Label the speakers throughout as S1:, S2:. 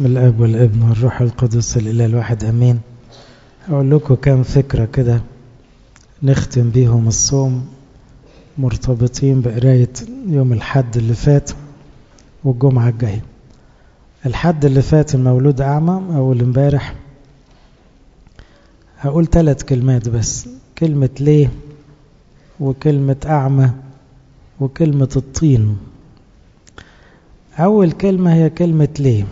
S1: بسم الاب والابن والروح القدس الاله الواحد امين هقول لكم كام فكره كده نختم بيهم الصوم مرتبطين بقرايه يوم الحد اللي فات والجمعه الجايه الحد اللي فات المولود اعمى اول امبارح هقول ثلاث كلمات بس كلمه ليه وكلمه اعمى وكلمه الطين اول كلمه هي كلمه ليه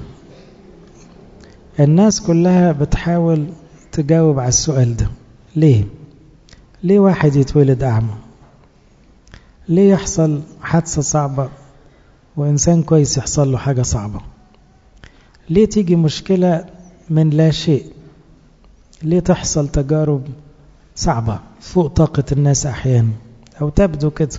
S1: الناس كلها بتحاول تجاوب على السؤال ده ليه ليه واحد يتولد أعمى ليه يحصل حادثة صعبة وإنسان كويس يحصل له حاجة صعبة ليه تيجي مشكلة من لا شيء ليه تحصل تجارب صعبة فوق طاقة الناس أحيانا أو تبدو كده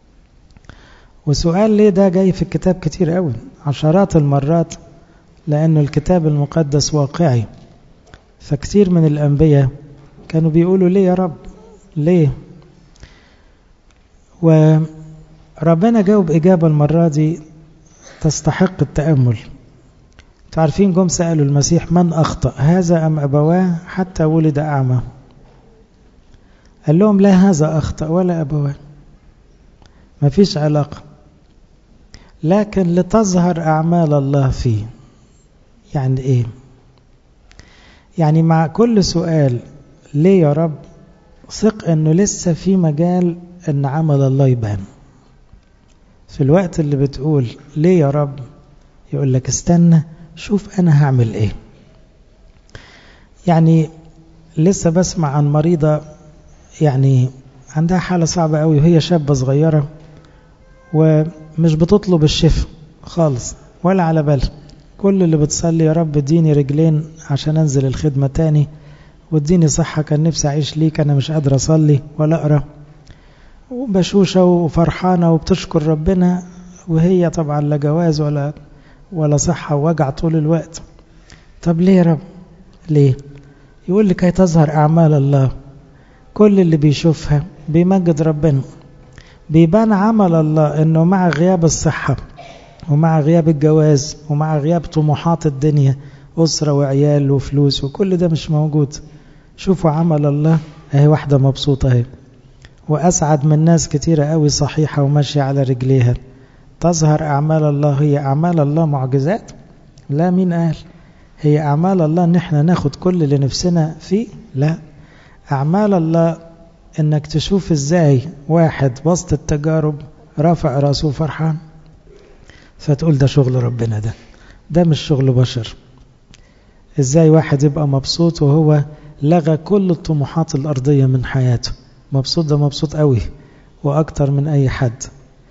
S1: وسؤال ليه ده جاي في الكتاب كتير قوي عشرات المرات لأنه الكتاب المقدس واقعي فكتير من الأنبياء كانوا بيقولوا ليه يا رب ليه وربنا جاوب إجابة المرة دي تستحق التأمل تعرفين جم سألوا المسيح من أخطأ هذا أم أبواه حتى ولد أعمى قال لهم لا هذا أخطأ ولا أبواه ما فيش علاقة لكن لتظهر أعمال الله فيه يعني إيه يعني مع كل سؤال ليه يا رب ثق أنه لسه في مجال أن عمل الله يبان في الوقت اللي بتقول ليه يا رب يقول لك استنى شوف أنا هعمل إيه يعني لسه بسمع عن مريضة يعني عندها حالة صعبة قوي وهي شابة صغيرة ومش بتطلب الشفاء خالص ولا على بالها كل اللي بتصلي يا رب اديني رجلين عشان انزل الخدمة تاني واديني صحة كان نفسي اعيش ليك انا مش قادر اصلي ولا اقرا وبشوشة وفرحانة وبتشكر ربنا وهي طبعا لا جواز ولا ولا صحة ووجع طول الوقت طب ليه يا رب ليه يقول لك هي تظهر اعمال الله كل اللي بيشوفها بيمجد ربنا بيبان عمل الله انه مع غياب الصحة ومع غياب الجواز ومع غياب طموحات الدنيا أسرة وعيال وفلوس وكل ده مش موجود شوفوا عمل الله اهي واحدة مبسوطة اهي وأسعد من ناس كتيرة قوي صحيحة وماشية على رجليها تظهر أعمال الله هي أعمال الله معجزات لا مين قال هي أعمال الله ان احنا ناخد كل اللي نفسنا فيه لا أعمال الله انك تشوف ازاي واحد وسط التجارب رافع راسه فرحان فتقول ده شغل ربنا ده ده مش شغل بشر ازاي واحد يبقى مبسوط وهو لغى كل الطموحات الأرضية من حياته مبسوط ده مبسوط قوي وأكتر من أي حد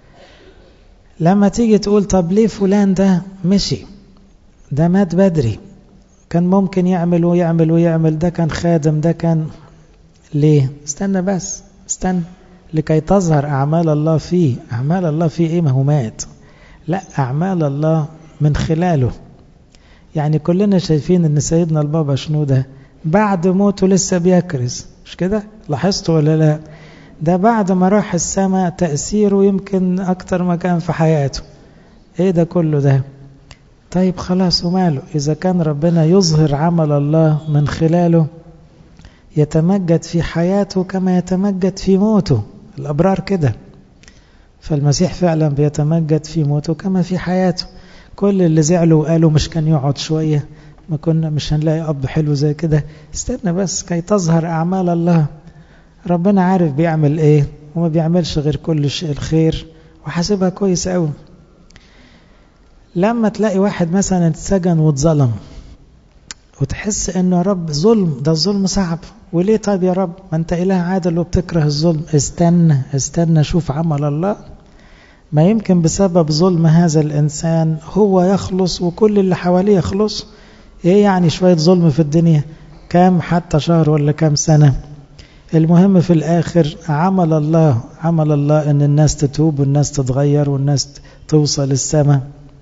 S1: لما تيجي تقول طب ليه فلان ده مشي ده مات بدري كان ممكن يعمل ويعمل ويعمل ده كان خادم ده كان ليه استنى بس استنى لكي تظهر أعمال الله فيه أعمال الله فيه إيه ما هو مات لا أعمال الله من خلاله يعني كلنا شايفين ان سيدنا البابا شنودة بعد موته لسه بيكرز مش كده لاحظتوا ولا لا ده بعد ما راح السماء تأثيره يمكن أكتر ما كان في حياته ايه ده كله ده طيب خلاص وماله إذا كان ربنا يظهر عمل الله من خلاله يتمجد في حياته كما يتمجد في موته الأبرار كده فالمسيح فعلا بيتمجد في موته كما في حياته كل اللي زعلوا وقالوا مش كان يقعد شوية ما كنا مش هنلاقي أب حلو زي كده استنى بس كي تظهر أعمال الله ربنا عارف بيعمل إيه وما بيعملش غير كل شيء الخير وحاسبها كويس قوي لما تلاقي واحد مثلا اتسجن واتظلم وتحس انه يا رب ظلم ده الظلم صعب وليه طيب يا رب ما انت اله عادل وبتكره الظلم استنى استنى شوف عمل الله ما يمكن بسبب ظلم هذا الإنسان هو يخلص وكل اللي حواليه يخلص إيه يعني شوية ظلم في الدنيا كام حتى شهر ولا كام سنة المهم في الآخر عمل الله عمل الله أن الناس تتوب والناس تتغير والناس توصل السماء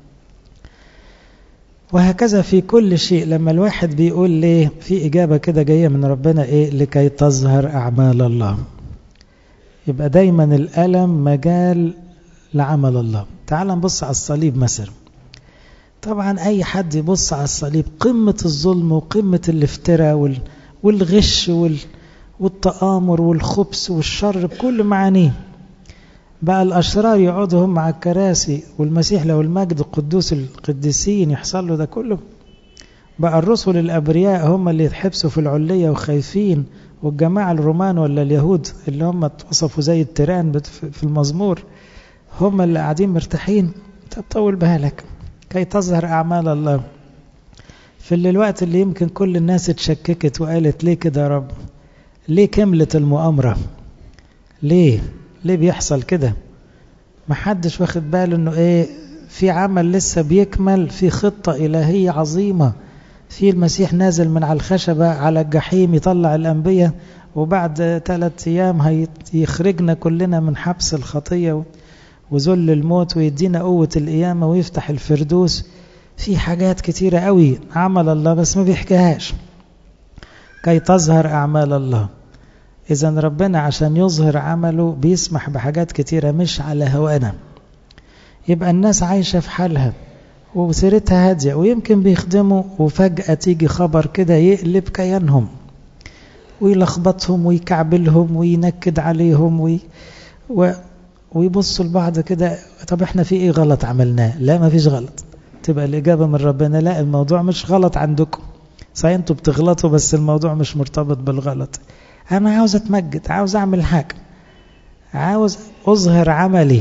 S1: وهكذا في كل شيء لما الواحد بيقول ليه في إجابة كده جاية من ربنا إيه لكي تظهر أعمال الله يبقى دايما الألم مجال لعمل الله تعال نبص على الصليب مثلا طبعا أي حد يبص على الصليب قمة الظلم وقمة الافتراء والغش والتآمر والخبث والشر بكل معانيه بقى الأشرار يقعدوا هم على الكراسي والمسيح له المجد قدوس القديسين يحصل له ده كله بقى الرسل الأبرياء هم اللي يتحبسوا في العلية وخايفين والجماعة الرومان ولا اليهود اللي هم اتوصفوا زي التيران في المزمور هم اللي قاعدين مرتاحين طول بالك كي تظهر أعمال الله في الوقت اللي يمكن كل الناس اتشككت وقالت ليه كده يا رب ليه كملت المؤامرة ليه ليه بيحصل كده محدش واخد باله انه ايه في عمل لسه بيكمل في خطة إلهية عظيمة في المسيح نازل من على الخشبة على الجحيم يطلع الأنبياء وبعد ثلاثة أيام هيخرجنا كلنا من حبس الخطية وذل الموت ويدينا قوة القيامة ويفتح الفردوس في حاجات كتيرة قوي عمل الله بس ما بيحكيهاش كي تظهر أعمال الله إذا ربنا عشان يظهر عمله بيسمح بحاجات كتيرة مش على هوانا يبقى الناس عايشة في حالها وسيرتها هادية ويمكن بيخدموا وفجأة تيجي خبر كده يقلب كيانهم ويلخبطهم ويكعبلهم وينكد عليهم وي و... ويبصوا لبعض كده طب احنا في ايه غلط عملناه لا ما فيش غلط تبقى الإجابة من ربنا لا الموضوع مش غلط عندكم صحيح انتوا بتغلطوا بس الموضوع مش مرتبط بالغلط أنا عاوز أتمجد عاوز أعمل حاجة عاوز أظهر عملي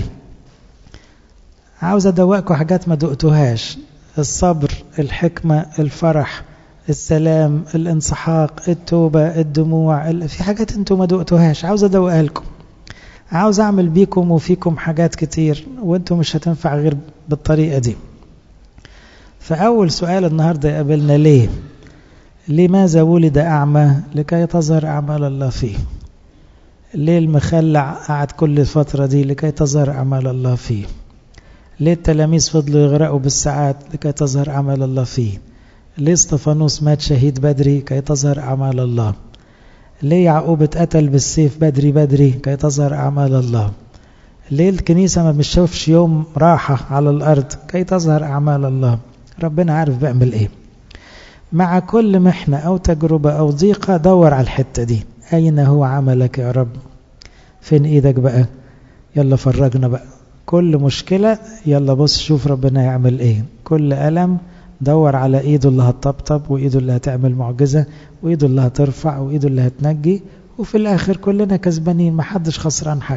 S1: عاوز أدوقكم حاجات ما دقتوهاش الصبر الحكمة الفرح السلام الانسحاق التوبة الدموع في حاجات انتوا ما دقتوهاش عاوز أدوقها لكم عاوز أعمل بيكم وفيكم حاجات كتير وانتوا مش هتنفع غير بالطريقة دي فأول سؤال النهاردة يقابلنا ليه لماذا ولد أعمى لكي تظهر أعمال الله فيه ليه المخلع قعد كل الفترة دي لكي تظهر أعمال الله فيه ليه التلاميذ فضلوا يغرقوا بالساعات لكي تظهر أعمال الله فيه ليه استفانوس مات شهيد بدري كي تظهر أعمال الله ليه يعقوب اتقتل بالسيف بدري بدري كي تظهر أعمال الله ليه الكنيسة ما بتشوفش يوم راحة على الأرض كي تظهر أعمال الله ربنا عارف بيعمل ايه مع كل محنة أو تجربة أو ضيقة دور على الحتة دي أين هو عملك يا رب فين إيدك بقى يلا فرجنا بقى كل مشكلة يلا بص شوف ربنا يعمل إيه كل ألم دور على إيده اللي هتطبطب وإيده اللي هتعمل معجزة وإيده اللي هترفع وإيده اللي هتنجي وفي الآخر كلنا كسبانين محدش خسران حاجة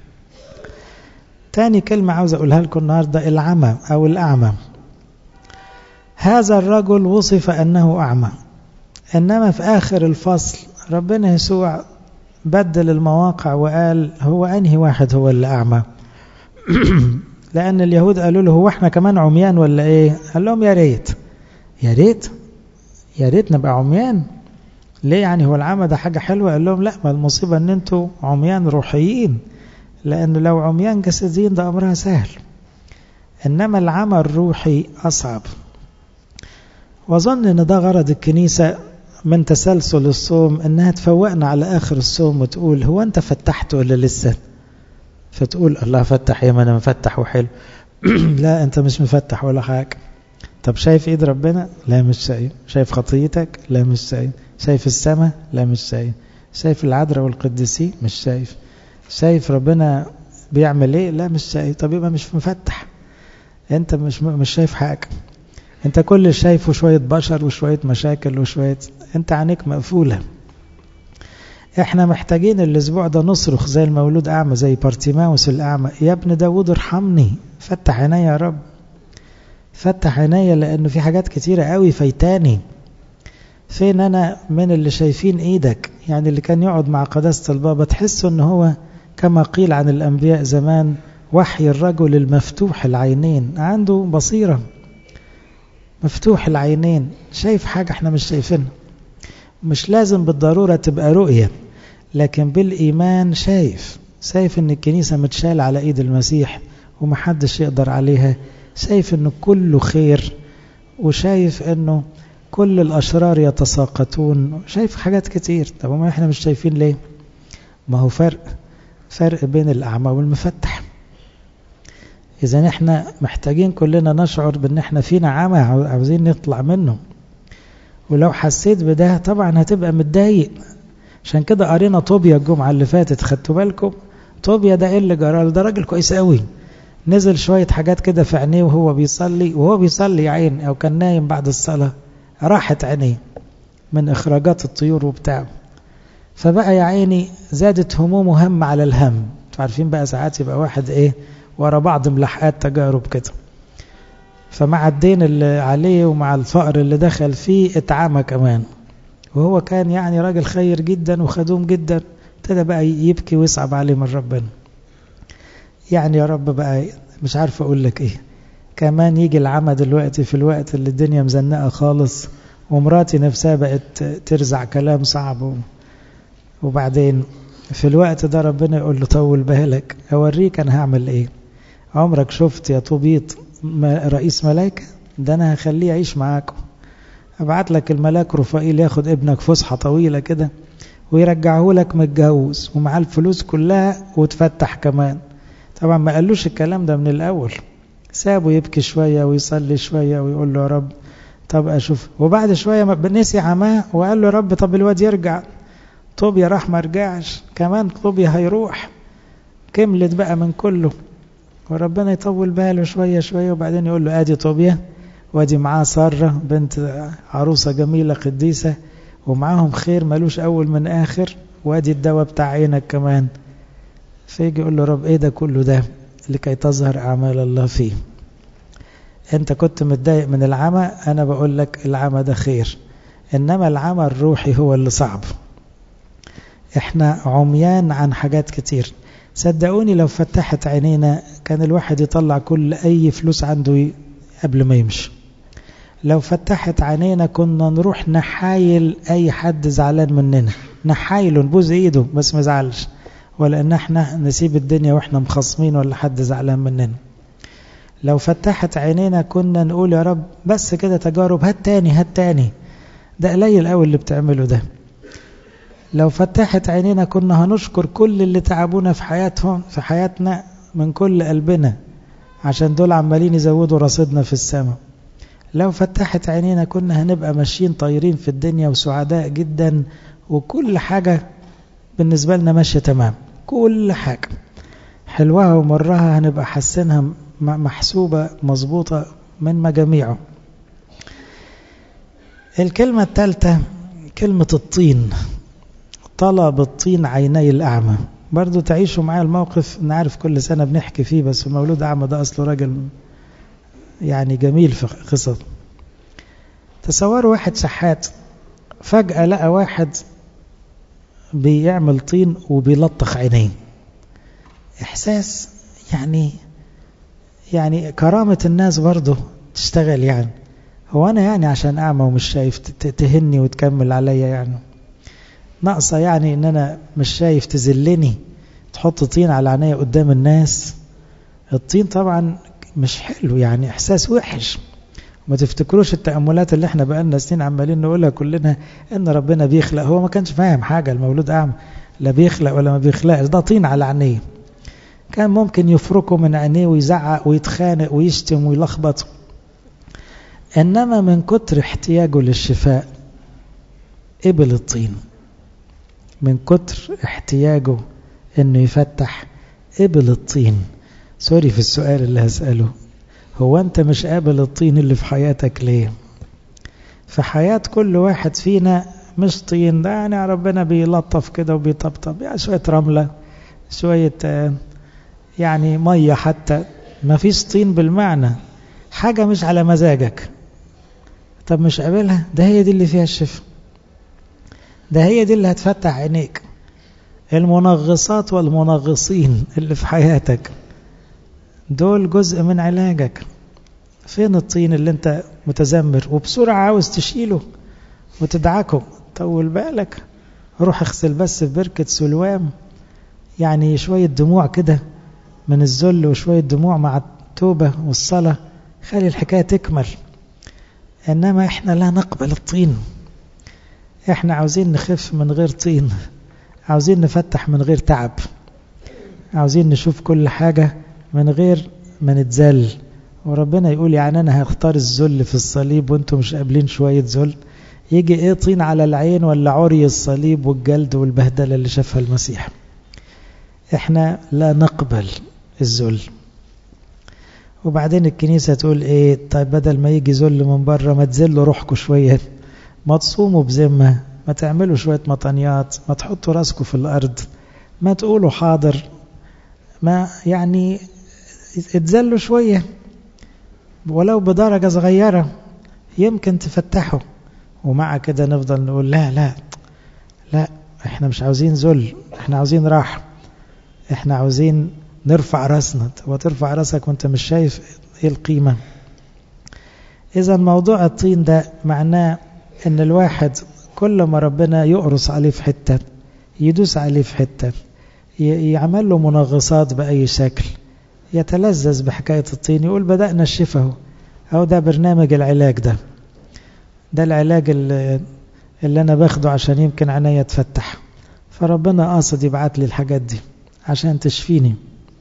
S1: تاني كلمة عاوز أقولها لكم النهاردة العمى أو الأعمى هذا الرجل وصف أنه أعمى إنما في آخر الفصل ربنا يسوع بدل المواقع وقال هو أنهي واحد هو اللي أعمى لأن اليهود قالوا له هو احنا كمان عميان ولا ايه قال لهم يا ريت يا ريت يا ريت نبقى عميان ليه يعني هو العمى ده حاجة حلوة قال لهم لا ما المصيبة ان انتوا عميان روحيين لأن لو عميان جسديين ده أمرها سهل إنما العمى الروحي أصعب وأظن أن ده غرض الكنيسة من تسلسل الصوم أنها تفوقنا على آخر الصوم وتقول هو أنت فتحت ولا لسه فتقول الله فتح يا ما أنا مفتح وحلو لا أنت مش مفتح ولا حاجة طب شايف إيد ربنا لا مش شايف شايف خطيتك لا مش شايف شايف السماء لا مش شايف شايف العذراء والقديسين مش شايف شايف ربنا بيعمل ايه لا مش شايف طب يبقى مش مفتح انت مش مش شايف حاجه انت كل اللي شايفه شويه بشر وشويه مشاكل وشويه انت عينيك مقفوله احنا محتاجين الاسبوع ده نصرخ زي المولود اعمى زي بارتيماوس الاعمى يا ابن داوود ارحمني فتح عينيا يا رب فتح عينيا لانه في حاجات كتيره قوي فايتاني فين انا من اللي شايفين ايدك يعني اللي كان يقعد مع قداسه البابا تحسه ان هو كما قيل عن الانبياء زمان وحي الرجل المفتوح العينين عنده بصيره مفتوح العينين شايف حاجه احنا مش شايفينها مش لازم بالضروره تبقى رؤيه لكن بالايمان شايف شايف ان الكنيسه متشال على ايد المسيح ومحدش يقدر عليها شايف انه كله خير وشايف انه كل الأشرار يتساقطون شايف حاجات كتير طب ما احنا مش شايفين ليه ما هو فرق فرق بين الأعمى والمفتح إذا احنا محتاجين كلنا نشعر بأن احنا فينا عمى عاوزين نطلع منه ولو حسيت بده طبعا هتبقى متضايق عشان كده قرينا طوبيا الجمعة اللي فاتت خدتوا بالكم طوبيا ده ايه اللي جرى ده راجل كويس قوي نزل شوية حاجات كده في عينيه وهو بيصلي وهو بيصلي يا عين أو كان نايم بعد الصلاة راحت عينيه من إخراجات الطيور وبتاع فبقى يا عيني زادت همومه هم على الهم انتوا عارفين بقى ساعات يبقى واحد ايه ورا بعض ملحقات تجارب كده فمع الدين اللي عليه ومع الفقر اللي دخل فيه اتعمى كمان وهو كان يعني راجل خير جدا وخدوم جدا ابتدى بقى يبكي ويصعب عليه من ربنا يعني يا رب بقى مش عارف اقول لك ايه كمان يجي العمى دلوقتي في الوقت اللي الدنيا مزنقه خالص ومراتي نفسها بقت ترزع كلام صعب وبعدين في الوقت ده ربنا يقول له طول بالك اوريك انا هعمل ايه عمرك شفت يا طوبيط رئيس ملائكه ده انا هخليه يعيش معاكم ابعت لك الملاك رفائيل ياخد ابنك فسحه طويله كده ويرجعه لك متجوز ومعاه الفلوس كلها وتفتح كمان طبعا ما قالوش الكلام ده من الاول سابه يبكي شويه ويصلي شويه ويقول له يا رب طب اشوف وبعد شويه نسي عماه وقال له يا رب طب الواد يرجع طوبيا راح ما رجعش كمان طوبيا هيروح كملت بقى من كله وربنا يطول باله شويه شويه وبعدين يقول له ادي طوبيا وادي معاه ساره بنت عروسه جميله قديسه ومعاهم خير ملوش اول من اخر وادي الدواء بتاع عينك كمان فيجي يقول له رب ايه ده كله ده لكي تظهر اعمال الله فيه انت كنت متضايق من العمى انا بقول لك العمى ده خير انما العمى الروحي هو اللي صعب احنا عميان عن حاجات كتير صدقوني لو فتحت عينينا كان الواحد يطلع كل اي فلوس عنده قبل ما يمشي لو فتحت عينينا كنا نروح نحايل اي حد زعلان مننا نحايله نبوز ايده بس ما زعلش ولا ان احنا نسيب الدنيا واحنا مخصمين ولا حد زعلان مننا لو فتحت عينينا كنا نقول يا رب بس كده تجارب هات تاني هات تاني ده قليل قوي اللي بتعمله ده لو فتحت عينينا كنا هنشكر كل اللي تعبونا في حياتهم في حياتنا من كل قلبنا عشان دول عمالين يزودوا رصيدنا في السماء لو فتحت عينينا كنا هنبقى ماشيين طايرين في الدنيا وسعداء جدا وكل حاجة بالنسبة لنا ماشية تمام كل حاجة حلوها ومرها هنبقى حاسينها محسوبة مظبوطة من مجاميعه الكلمة الثالثة كلمة الطين طلب الطين عيني الأعمى برضو تعيشوا معايا الموقف نعرف كل سنة بنحكي فيه بس مولود أعمى ده أصله راجل يعني جميل في قصص تصوروا واحد شحات فجأة لقى واحد بيعمل طين وبيلطخ عينيه إحساس يعني يعني كرامة الناس برضه تشتغل يعني هو أنا يعني عشان أعمى ومش شايف تهني وتكمل عليا يعني ناقصة يعني إن أنا مش شايف تذلني تحط طين على عينيا قدام الناس الطين طبعا مش حلو يعني إحساس وحش ما تفتكروش التأملات اللي احنا بقالنا سنين عمالين نقولها كلنا ان ربنا بيخلق هو ما كانش فاهم حاجة المولود أعمى لا بيخلق ولا ما بيخلقش ده طين على عينيه كان ممكن يفركه من عينيه ويزعق ويتخانق ويشتم ويلخبط إنما من كتر احتياجه للشفاء قبل الطين من كتر احتياجه انه يفتح قبل الطين سوري في السؤال اللي هسأله هو انت مش قابل الطين اللي في حياتك ليه في حياة كل واحد فينا مش طين ده يعني ربنا بيلطف كده وبيطبطب يعني شوية رملة شوية يعني مية حتى ما فيش طين بالمعنى حاجة مش على مزاجك طب مش قابلها ده هي دي اللي فيها الشفاء ده هي دي اللي هتفتح عينيك المنغصات والمنغصين اللي في حياتك دول جزء من علاجك فين الطين اللي انت متذمر وبسرعة عاوز تشيله وتدعكه طول بالك روح اغسل بس في بركة سلوام يعني شوية دموع كده من الذل وشوية دموع مع التوبة والصلاة خلي الحكاية تكمل إنما إحنا لا نقبل الطين إحنا عاوزين نخف من غير طين عاوزين نفتح من غير تعب عاوزين نشوف كل حاجة من غير ما نتذل وربنا يقول يعني أنا هختار الذل في الصليب وانتم مش قابلين شوية ذل يجي ايه طين على العين ولا عري الصليب والجلد والبهدلة اللي شافها المسيح احنا لا نقبل الذل وبعدين الكنيسة تقول ايه طيب بدل ما يجي ذل من بره ما تذلوا روحكم شوية ما تصوموا بذمة ما تعملوا شوية مطنيات ما تحطوا راسكم في الأرض ما تقولوا حاضر ما يعني اتذلوا شوية ولو بدرجة صغيرة يمكن تفتحوا ومع كده نفضل نقول لا لا لا احنا مش عاوزين ذل احنا عاوزين راحة احنا عاوزين نرفع راسنا وترفع راسك وانت مش شايف ايه القيمة اذا موضوع الطين ده معناه ان الواحد كل ما ربنا يقرص عليه في حتة يدوس عليه في حتة يعمل له منغصات بأي شكل يتلذذ بحكاية الطين يقول بدأنا الشفاء أو ده برنامج العلاج ده ده العلاج اللي, اللي أنا باخده عشان يمكن عينيا تفتح فربنا قاصد يبعت لي الحاجات دي عشان تشفيني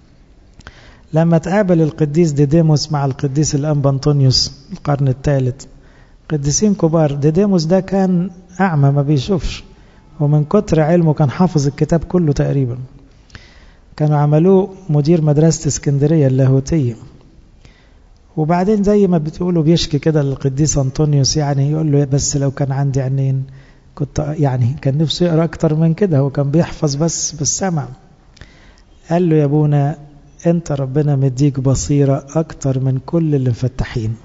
S1: لما تقابل القديس ديديموس مع القديس الأنبا أنطونيوس القرن الثالث قديسين كبار ديديموس ده كان أعمى ما بيشوفش ومن كتر علمه كان حافظ الكتاب كله تقريبا كانوا عملوه مدير مدرسة اسكندرية اللاهوتية وبعدين زي ما بتقولوا بيشكي كده للقديس أنطونيوس يعني يقول له بس لو كان عندي عينين كنت يعني كان نفسه يقرأ أكتر من كده هو كان بيحفظ بس بالسمع قال له يا ابونا انت ربنا مديك بصيرة أكتر من كل اللي مفتحين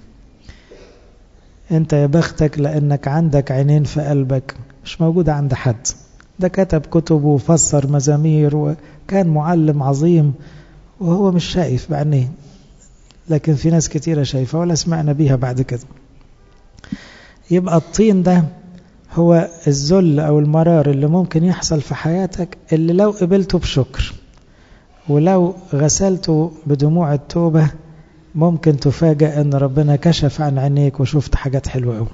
S1: انت يا بختك لأنك عندك عينين في قلبك مش موجودة عند حد ده كتب كتب وفسر مزامير وكان معلم عظيم وهو مش شايف بعينيه لكن في ناس كتيرة شايفة ولا سمعنا بيها بعد كده يبقى الطين ده هو الذل أو المرار اللي ممكن يحصل في حياتك اللي لو قبلته بشكر ولو غسلته بدموع التوبة ممكن تفاجأ أن ربنا كشف عن عينيك وشفت حاجات حلوة أوي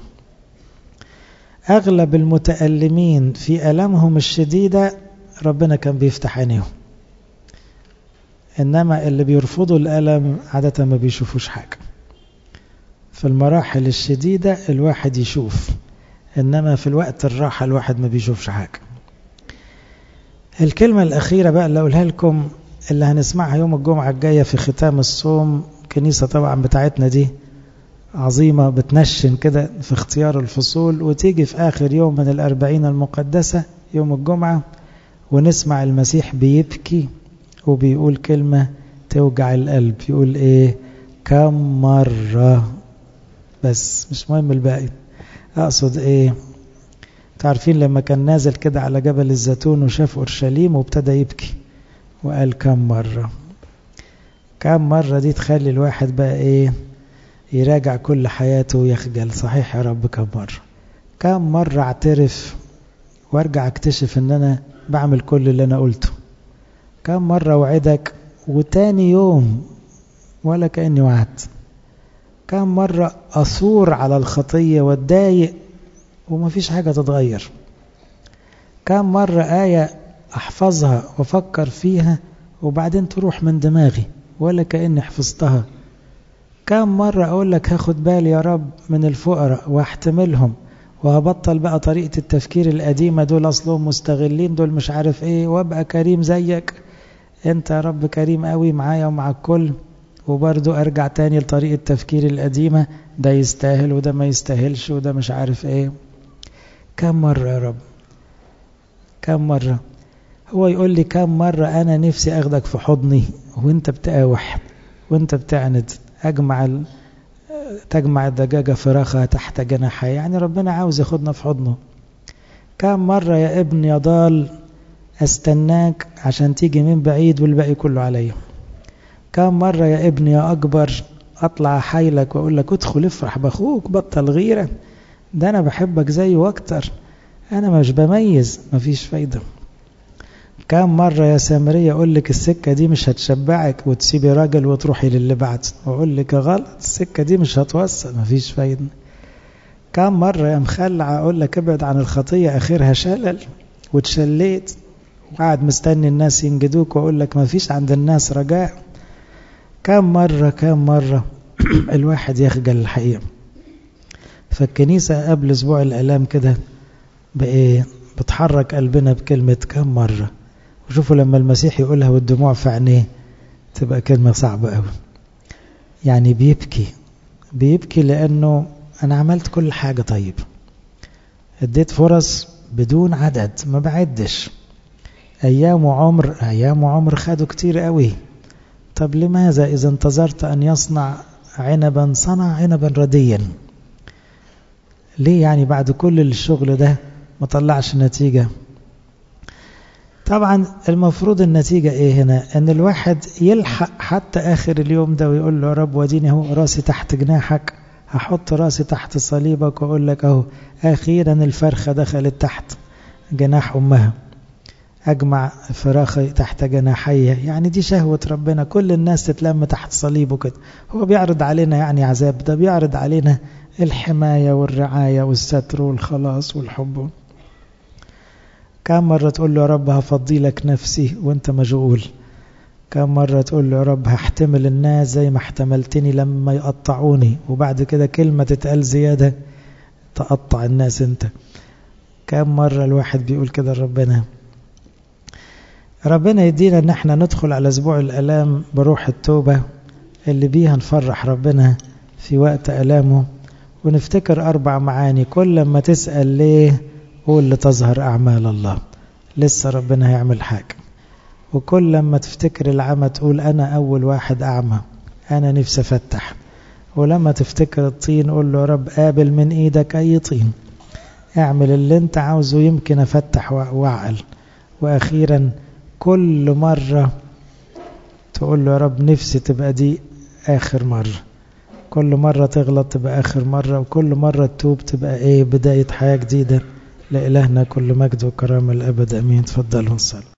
S1: أغلب المتألمين في ألمهم الشديدة ربنا كان بيفتح عينيهم إنما اللي بيرفضوا الألم عادة ما بيشوفوش حاجة في المراحل الشديدة الواحد يشوف إنما في الوقت الراحة الواحد ما بيشوفش حاجة الكلمة الأخيرة بقى اللي أقولها لكم اللي هنسمعها يوم الجمعة الجاية في ختام الصوم كنيسة طبعا بتاعتنا دي عظيمة بتنشن كده في اختيار الفصول وتيجي في آخر يوم من الأربعين المقدسة يوم الجمعة ونسمع المسيح بيبكي وبيقول كلمة توجع القلب يقول ايه كم مرة بس مش مهم الباقي أقصد ايه تعرفين لما كان نازل كده على جبل الزيتون وشاف أورشليم وابتدى يبكي وقال كم مرة كم مرة دي تخلي الواحد بقى ايه يراجع كل حياته ويخجل صحيح يا رب كم مرة كم مرة اعترف وارجع اكتشف ان انا بعمل كل اللي انا قلته كم مرة وعدك وتاني يوم ولا كأني وعدت كم مرة أثور على الخطية واتضايق ومفيش حاجة تتغير كم مرة آية أحفظها وأفكر فيها وبعدين تروح من دماغي ولا كأني حفظتها كم مرة أقول لك هاخد بالي يا رب من الفقراء واحتملهم وهبطل بقى طريقة التفكير القديمة دول أصلهم مستغلين دول مش عارف إيه وأبقى كريم زيك أنت يا رب كريم قوي معايا ومع الكل وبرضو أرجع تاني لطريقة التفكير القديمة ده يستاهل وده ما يستاهلش وده مش عارف إيه كم مرة يا رب كم مرة هو يقول لي كم مرة أنا نفسي أخدك في حضني وانت بتقاوح وانت بتعند أجمع ال... تجمع الدجاجة فراخها تحت جناحها يعني ربنا عاوز ياخدنا في حضنه كم مرة يا ابن يا ضال استناك عشان تيجي من بعيد والباقي كله عليا كم مرة يا ابن يا أكبر أطلع حيلك وأقول لك ادخل افرح بأخوك بطل غيرة ده أنا بحبك زيه وأكتر أنا مش بميز مفيش فايدة كم مرة يا سامرية أقول لك السكة دي مش هتشبعك وتسيبي راجل وتروحي للي بعد وأقول لك غلط السكة دي مش هتوصل مفيش فايدة كم مرة يا مخلع أقول لك ابعد عن الخطية آخرها شلل وتشليت وقاعد مستني الناس ينجدوك وأقول لك مفيش عند الناس رجاء كم مرة كم مرة الواحد يخجل الحقيقة فالكنيسة قبل أسبوع الآلام كده بإيه بتحرك قلبنا بكلمة كم مرة وشوفوا لما المسيح يقولها والدموع في عينيه تبقى كلمة صعبة قوي يعني بيبكي بيبكي لأنه أنا عملت كل حاجة طيب اديت فرص بدون عدد ما بعدش أيام وعمر أيام وعمر خدوا كتير قوي طب لماذا إذا انتظرت أن يصنع عنبا صنع عنبا رديا ليه يعني بعد كل الشغل ده ما طلعش نتيجة طبعا المفروض النتيجة ايه هنا ان الواحد يلحق حتى اخر اليوم ده ويقول له يا رب وديني اهو راسي تحت جناحك هحط راسي تحت صليبك واقول لك اهو اخيرا الفرخة دخلت تحت جناح امها اجمع فراخي تحت جناحيه يعني دي شهوة ربنا كل الناس تتلم تحت صليبه كده هو بيعرض علينا يعني عذاب ده بيعرض علينا الحماية والرعاية والستر والخلاص والحب كم مرة تقول له يا رب هفضي لك نفسي وانت مشغول كم مرة تقول له يا رب هحتمل الناس زي ما احتملتني لما يقطعوني وبعد كده كلمة تتقال زيادة تقطع الناس انت كم مرة الواحد بيقول كده لربنا ربنا يدينا ان احنا ندخل على اسبوع الالام بروح التوبة اللي بيها نفرح ربنا في وقت الامه ونفتكر اربع معاني كل ما تسأل ليه قول لتظهر اعمال الله لسه ربنا هيعمل حاجة وكل لما تفتكر العمى تقول انا اول واحد اعمى انا نفسي افتح ولما تفتكر الطين قول له يا رب قابل من ايدك اي طين اعمل اللي انت عاوزه يمكن افتح واعقل واخيرا كل مرة تقول له يا رب نفسي تبقى دي آخر مرة كل مرة تغلط تبقى آخر مرة وكل مرة تتوب تبقى إيه بداية حياة جديدة لإلهنا كل مجد وكرامة الأبد أمين تفضلوا نصلي